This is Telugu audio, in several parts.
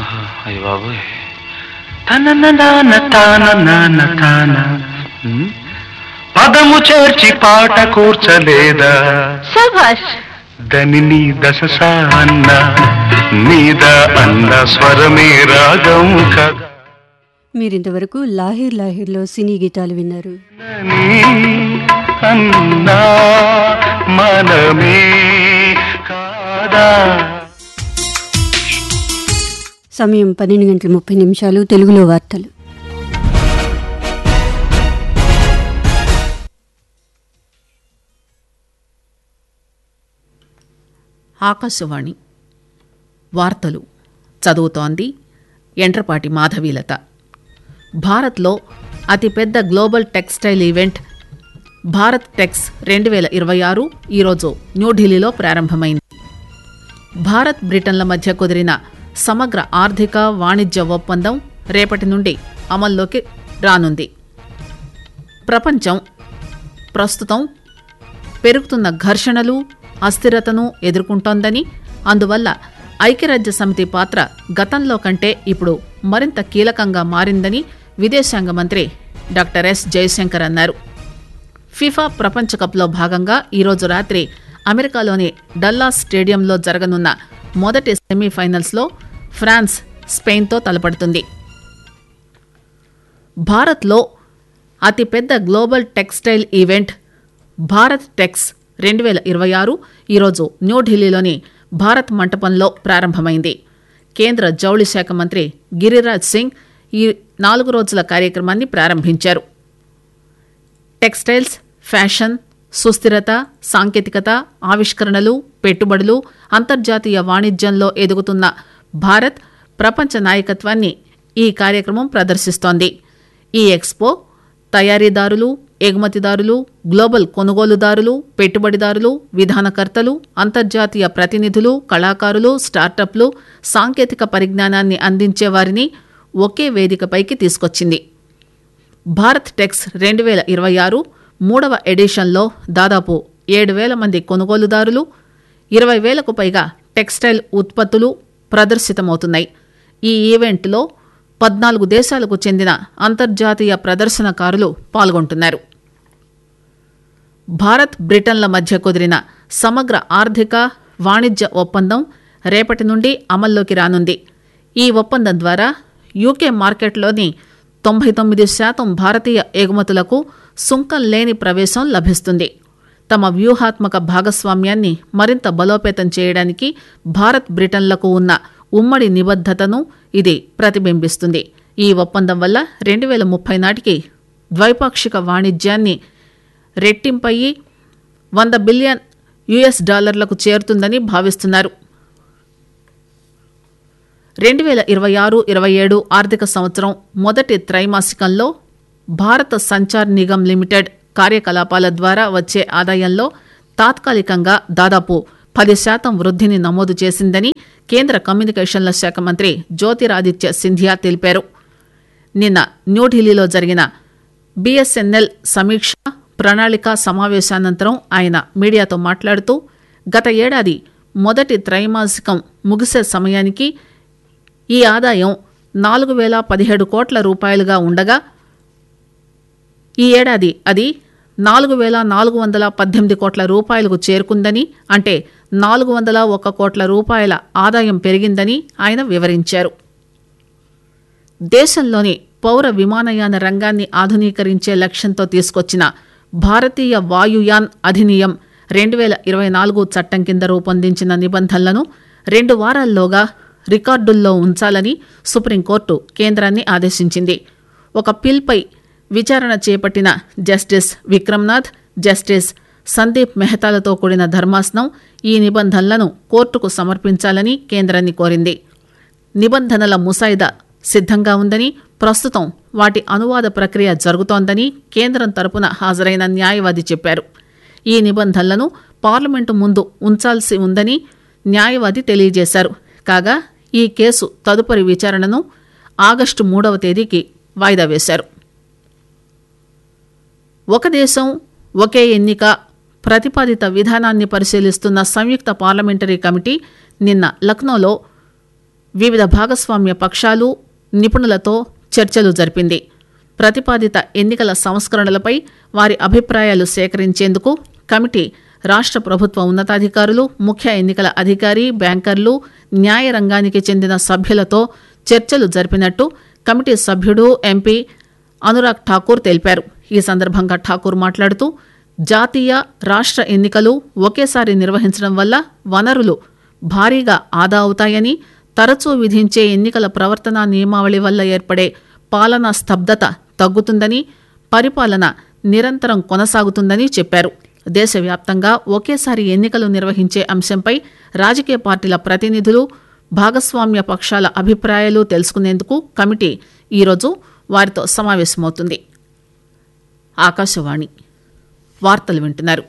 అయ్య బాబోయ్ తనననాన తాననాన తాన ఉమ్. పదము చేర్చి పాట కూర్చలేదా శభాష్ దని దశ సా అన్న నీద అన్న స్వరమే రాగం కదా మీరింతవరకు లాహిర్ లాహిర్లో సినీ గీతాలు విన్నారు నీ అన్నా మనమే కాదా సమయం పన్నెండు గంటల ముప్పై నిమిషాలు తెలుగులో వార్తలు ఆకాశవాణి వార్తలు చదువుతోంది ఎండ్రపాటి మాధవీలత భారత్లో అతిపెద్ద global textile event Bharat Tex రెండు వేల ఇరవై ఆరు ఈరోజు న్యూఢిల్లీలో ప్రారంభమైంది భారత్ బ్రిటన్ల మధ్య కుదిరిన సమగ్ర ఆర్థిక వాణిజ్య ఒప్పందం రేపటి నుండి అమల్లోకి రానుంది ప్రపంచం ప్రస్తుతం పెరుగుతున్న ఘర్షణలు అస్థిరతను ఎదుర్కొంటోందని అందువల్ల ఐక్యరాజ్య సమితి పాత్ర గతంలో కంటే ఇప్పుడు మరింత కీలకంగా మారిందని విదేశాంగ మంత్రి డాక్టర్ ఎస్ జయశంకర్ అన్నారు ఫిఫా ప్రపంచ కప్లో భాగంగా ఈరోజు రాత్రి అమెరికాలోని డల్లాస్ స్టేడియంలో జరగనున్న మొదటి సెమీఫైనల్స్లో ఫ్రాన్స్ స్పెయిన్తో తలపడుతుంది భారత్లో అతిపెద్ద global textile event Bharat Tex రెండు వేల ఇరవై ఆరు ఈరోజు న్యూఢిల్లీలోని భారత్ మంటపంలో ప్రారంభమైంది కేంద్ర జౌళి శాఖ మంత్రి గిరిరాజ్ సింగ్ ఈ నాలుగు రోజుల కార్యక్రమాన్ని ప్రారంభించారు టెక్స్టైల్స్ ఫ్యాషన్ సుస్థిరత సాంకేతికత ఆవిష్కరణలు పెట్టుబడులు అంతర్జాతీయ వాణిజ్యంలో ఎదుగుతున్న భారత్ ప్రపంచ నాయకత్వాన్ని ఈ కార్యక్రమం ప్రదర్శిస్తోంది ఈ ఎక్స్పో తయారీదారులు ఎగుమతిదారులు గ్లోబల్ కొనుగోలుదారులు పెట్టుబడిదారులు విధానకర్తలు అంతర్జాతీయ ప్రతినిధులు కళాకారులు స్టార్టప్లు సాంకేతిక పరిజ్ఞానాన్ని అందించే వారిని ఒకే వేదికపైకి తీసుకొచ్చింది భారత్ టెక్స్ రెండు వేల ఇరవై ఆరు మూడవ ఎడిషన్లో దాదాపు ఏడు వేల మంది కొనుగోలుదారులు ఇరవై వేలకు పైగా టెక్స్టైల్ ఉత్పత్తులు ప్రదర్శితమవుతున్నాయి ఈ ఈవెంట్లో పద్నాలుగు దేశాలకు చెందిన అంతర్జాతీయ ప్రదర్శనకారులు పాల్గొంటున్నారు భారత్ బ్రిటన్ల మధ్య కుదిరిన సమగ్ర ఆర్థిక వాణిజ్య ఒప్పందం రేపటి నుండి అమల్లోకి రానుంది ఈ ఒప్పందం ద్వారా యూకే మార్కెట్లోని తొంభై తొమ్మిది శాతం భారతీయ ఎగుమతులకు సుంకం లేని ప్రవేశం లభిస్తుంది తమ వ్యూహాత్మక భాగస్వామ్యాన్ని మరింత బలోపేతం చేయడానికి భారత్ బ్రిటన్లకు ఉన్న ఉమ్మడి నిబద్ధతను ఇది ప్రతిబింబిస్తుంది ఈ ఒప్పందం వల్ల రెండు వేల ముప్పై నాటికి ద్వైపాక్షిక వాణిజ్యాన్ని రెట్టింపయ్యి వంద బిలియన్ యుఎస్ డాలర్లకు చేరుతుందని భావిస్తున్నారు రెండు వేల ఇరవై ఆరు ఇరవై ఏడు ఆర్థిక సంవత్సరం మొదటి త్రైమాసికంలో భారత సంచార్ నిగమ్ లిమిటెడ్ కార్యకలాపాల ద్వారా వచ్చే ఆదాయంలో తాత్కాలికంగా దాదాపు పది శాతం వృద్ధిని నమోదు చేసిందని కేంద్ర కమ్యూనికేషన్ల శాఖ మంత్రి జ్యోతిరాదిత్య సింధియా తెలిపారు నిన్న న్యూఢిల్లీలో జరిగిన బీఎస్ఎన్ఎల్ సమీక్ష ప్రణాళిక సమావేశానంతరం ఆయన మీడియాతో మాట్లాడుతూ గత ఏడాది మొదటి త్రైమాసికం ముగిసే సమయానికి ఈ ఆదాయం నాలుగు వేల పదిహేడు కోట్ల రూపాయలుగా ఉండగా ఈ ఏడాది అది నాలుగు వేల నాలుగు వందల పద్దెనిమిది కోట్ల రూపాయలకు చేరుకుందని అంటే నాలుగు వందల ఒక్క కోట్ల రూపాయల ఆదాయం పెరిగిందని ఆయన వివరించారు దేశంలోని పౌర విమానయాన రంగాన్ని ఆధునీకరించే లక్ష్యంతో తీసుకొచ్చిన భారతీయ వాయుయాన్ అధినియం రెండు వేల ఇరవై నాలుగు చట్టం కింద రూపొందించిన నిబంధనలను రెండు వారాల్లోగా రికార్డుల్లో ఉంచాలని సుప్రీంకోర్టు కేంద్రాన్ని ఆదేశించింది ఒక పిల్పై విచారణ చేపట్టిన జస్టిస్ విక్రమ్నాథ్ జస్టిస్ సందీప్ మెహతాలతో కూడిన ధర్మాసనం ఈ నిబంధనలను కోర్టుకు సమర్పించాలని కేంద్రాన్ని కోరింది నిబంధనల ముసాయిదా సిద్ధంగా ఉందని ప్రస్తుతం వాటి అనువాద ప్రక్రియ జరుగుతోందని కేంద్రం తరపున హాజరైన న్యాయవాది చెప్పారు ఈ నిబంధనలను పార్లమెంటు ముందు ఉంచాల్సి ఉందని న్యాయవాది తెలియజేశారు కాగా ఈ కేసు తదుపరి విచారణను ఆగస్టు మూడవ తేదీకి వాయిదా వేశారు ఒక దేశం ఒకే ఎన్నిక ప్రతిపాదిత విధానాన్ని పరిశీలిస్తున్న సంయుక్త పార్లమెంటరీ కమిటీ నిన్న లక్నోలో వివిధ భాగస్వామ్య పక్షాలు నిపుణులతో చర్చలు జరిపింది ప్రతిపాదిత ఎన్నికల సంస్కరణలపై వారి అభిప్రాయాలు సేకరించేందుకు కమిటీ రాష్ట్ర ప్రభుత్వ ఉన్నతాధికారులు ముఖ్య ఎన్నికల అధికారి బ్యాంకర్లు న్యాయ రంగానికి చెందిన సభ్యులతో చర్చలు జరిపినట్టు కమిటీ సభ్యుడు ఎంపీ అనురాగ్ ఠాకూర్ తెలిపారు ఈ సందర్భంగా ఠాకూర్ మాట్లాడుతూ జాతీయ రాష్ట్ర ఎన్నికలు ఒకేసారి నిర్వహించడం వల్ల వనరులు భారీగా ఆదా అవుతాయని తరచూ విధించే ఎన్నికల ప్రవర్తన నియమావళి వల్ల ఏర్పడే పాలనా స్తబ్దత తగ్గుతుందని పరిపాలన నిరంతరం కొనసాగుతుందని చెప్పారు దేశవ్యాప్తంగా ఒకేసారి ఎన్నికలు నిర్వహించే అంశంపై రాజకీయ పార్టీల ప్రతినిధులు భాగస్వామ్య పక్షాల అభిప్రాయాలు తెలుసుకునేందుకు కమిటీ ఈరోజు వారితో సమావేశమవుతుంది ఆకాశవాణి వార్తలు వింటున్నారు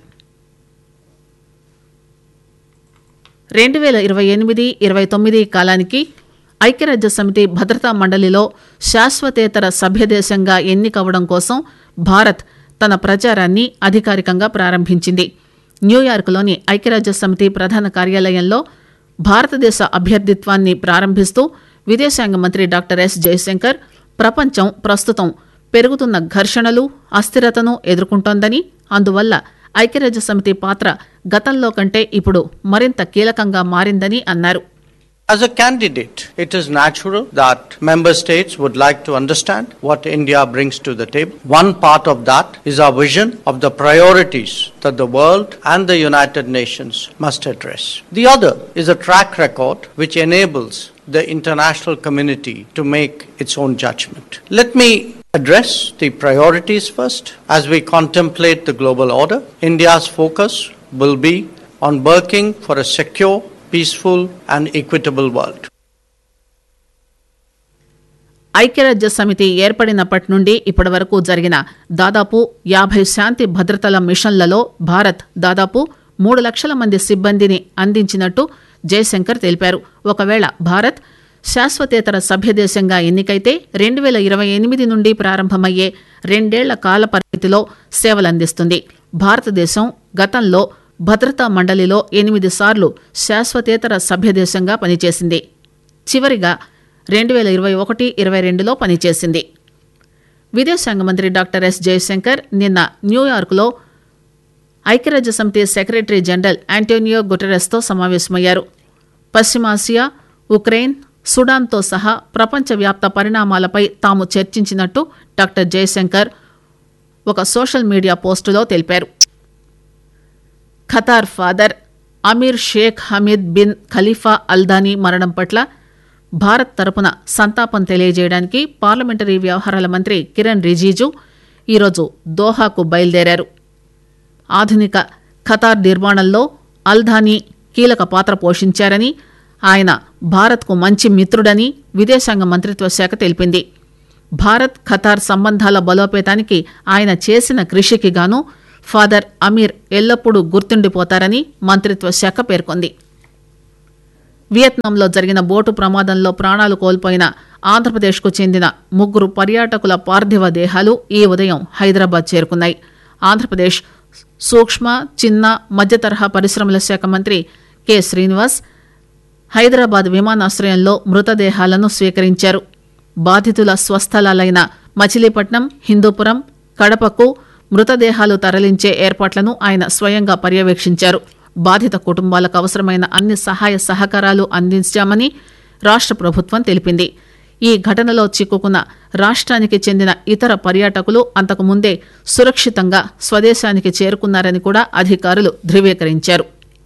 రెండు వేల ఇరవై ఎనిమిది ఇరవై తొమ్మిది కాలానికి ఐక్యరాజ్య సమితి భద్రతా మండలిలో శాశ్వతేతర సభ్యదేశంగా ఎన్నికవడం కోసం భారత్ తన ప్రచారాన్ని అధికారికంగా ప్రారంభించింది న్యూయార్క్లోని ఐక్యరాజ్య సమితి ప్రధాన కార్యాలయంలో భారతదేశ అభ్యర్థిత్వాన్ని ప్రారంభిస్తూ విదేశాంగ మంత్రి డాక్టర్ ఎస్ జయశంకర్ ప్రపంచం ప్రస్తుతం పెరుగుతున్న ఘర్షణలు అస్థిరతను ఎదుర్కొంటోందని అందువల్ల ఐక్యరాజ్య సమితి పాత్ర గతంలో కంటే ఇప్పుడు మరింత కీలకంగా మారిందని అన్నారు As a candidate, it is natural that member states would like to understand what India brings to the table. One part of that is our vision of the priorities that the world and the United Nations must address. The other is a track record which enables the international community to make its own judgment. Let me address the priorities first. As we contemplate the global order, India's focus will be on working for a secure, peaceful, and equitable world. ఐక్యరాజ్య సమితి ఏర్పడినప్పటి నుండి ఇప్పటి వరకు జరిగిన దాదాపు యాభై శాంతి భద్రతల మిషన్లలో భారత్ దాదాపు మూడు లక్షల మంది సిబ్బందిని అందించినట్టు జయశంకర్ తెలిపారు ఒకవేళ భారత్ శాశ్వతేతర సభ్యదేశంగా ఎన్నికైతే రెండు వేల ఇరవై ఎనిమిది నుండి ప్రారంభమయ్యే రెండేళ్ల కాల పరిమితిలో సేవలందిస్తుంది భారతదేశం గతంలో భద్రతా మండలిలో ఎనిమిది సార్లు శాశ్వతేతర సభ్యదేశంగా పనిచేసింది చివరిగా రెండు వేల ఇరవై ఒకటి ఇరవై రెండులో పనిచేసింది విదేశాంగ మంత్రి డాక్టర్ ఎస్ జయశంకర్ నిన్న న్యూయార్క్లో ఐక్యరాజ్య సమితి సెక్రటరీ జనరల్ ఆంటోనియో గుటెరస్తో సమావేశమయ్యారు పశ్చిమాసియా ఉక్రెయిన్ సుడాన్తో సహా ప్రపంచవ్యాప్త పరిణామాలపై తాము చర్చించినట్టు డాక్టర్ జయశంకర్ ఒక సోషల్ మీడియా పోస్టులో తెలిపారు Qatar father emir Sheikh Hamad bin Khalifa Al Thani మరణం పట్ల భారత్ తరపున సంతాపం తెలియజేయడానికి పార్లమెంటరీ వ్యవహారాల మంత్రి కిరణ్ రిజిజు ఈరోజు దోహాకు బయలుదేరారు ఆధునిక ఖతార్ నిర్మాణంలో అల్ధానీ కీలక పాత్ర పోషించారని ఆయన భారత్కు మంచి మిత్రుడని విదేశాంగ మంత్రిత్వ శాఖ తెలిపింది భారత్ ఖతార్ సంబంధాల బలోపేతానికి ఆయన చేసిన కృషికి గాను ఫాదర్ అమీర్ ఎల్లప్పుడూ గుర్తుండిపోతారని మంత్రిత్వ శాఖ పేర్కొంది వియత్నాంలో జరిగిన బోటు ప్రమాదంలో ప్రాణాలు కోల్పోయిన ఆంధ్రప్రదేశ్కు చెందిన ముగ్గురు పర్యాటకుల పార్థివ దేహాలు ఈ ఉదయం హైదరాబాద్ చేరుకున్నాయి ఆంధ్రప్రదేశ్ సూక్ష్మ చిన్న మధ్య తరహా పరిశ్రమల శాఖ మంత్రి కె శ్రీనివాస్ హైదరాబాద్ విమానాశ్రయంలో మృతదేహాలను స్వీకరించారు బాధితుల స్వస్థలాలైన మచిలీపట్నం హిందూపురం కడపకు మృతదేహాలు తరలించే ఏర్పాట్లను ఆయన స్వయంగా పర్యవేక్షించారు బాధిత కుటుంబాలకు అవసరమైన అన్ని సహాయ సహకారాలు అందించామని రాష్ట్ర ప్రభుత్వం తెలిపింది ఈ ఘటనలో చిక్కుకున్న రాష్ట్రానికి చెందిన ఇతర పర్యాటకులు అంతకుముందే సురక్షితంగా స్వదేశానికి చేరుకున్నారని కూడా అధికారులు ధృవీకరించారు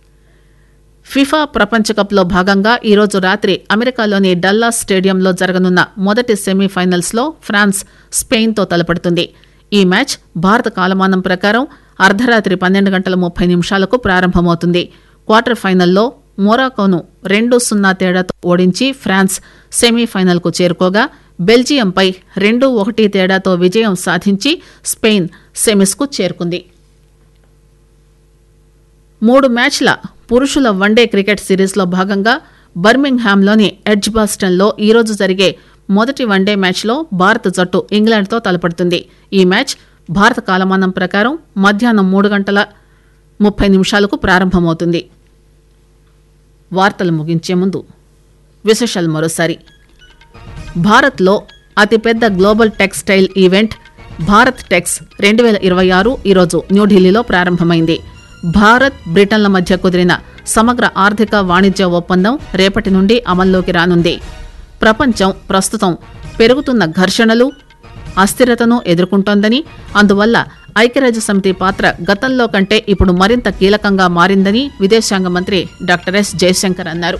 ఫిఫా ప్రపంచ కప్లో భాగంగా ఈరోజు రాత్రి అమెరికాలోని డల్లాస్ స్టేడియంలో జరగనున్న మొదటి సెమీఫైనల్స్లో ఫ్రాన్స్ స్పెయిన్తో తలపడుతుంది ఈ మ్యాచ్ భారత కాలమానం ప్రకారం అర్ధరాత్రి పన్నెండు గంటల ముప్పై నిమిషాలకు ప్రారంభమవుతుంది క్వార్టర్ ఫైనల్లో మొరాకోను రెండు సున్నా తేడాతో ఓడించి ఫ్రాన్స్ సెమీఫైనల్కు చేరుకోగా బెల్జియంపై రెండు ఒకటి తేడాతో విజయం సాధించి స్పెయిన్ సెమీస్కు చేరుకుంది మూడు మ్యాచ్ల పురుషుల వన్డే క్రికెట్ సిరీస్లో భాగంగా బర్మింగ్హామ్లోని ఎడ్జ్బాస్టన్లో ఈరోజు జరిగే మొదటి వన్డే మ్యాచ్లో భారత జట్టు ఇంగ్లాండ్తో తలపడుతుంది ఈ మ్యాచ్ భారత కాలమానం ప్రకారం మధ్యాహ్నం మూడు గంటల ముప్పై నిమిషాలకు ప్రారంభమవుతుంది వార్తలు ముగించే ముందు విశేషాలు మరోసారి భారత్లో అతిపెద్ద global textile event Bharat Tex రెండు వేల ఇరవై ఆరు ఈరోజు న్యూఢిల్లీలో ప్రారంభమైంది భారత్ బ్రిటన్ల మధ్య కుదిరిన సమగ్ర ఆర్థిక వాణిజ్య ఒప్పందం రేపటి నుండి అమల్లోకి రానుంది ప్రపంచం ప్రస్తుతం పెరుగుతున్న ఘర్షణలు అస్థిరతను ఎదుర్కొంటోందని అందువల్ల ఐక్యరాజ్య సమితి పాత్ర గతంలో కంటే ఇప్పుడు మరింత కీలకంగా మారిందని విదేశాంగ మంత్రి డాక్టర్ ఎస్ జయశంకర్ అన్నారు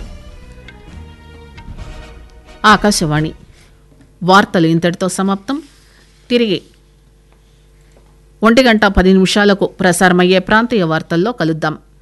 ఆకాశవాణి వార్తలు ఇంతటితో సమాప్తం తిరిగి ఒంటి గంట పది నిమిషాలకు ప్రసారమయ్యే ప్రాంతీయ వార్తల్లో కలుద్దాం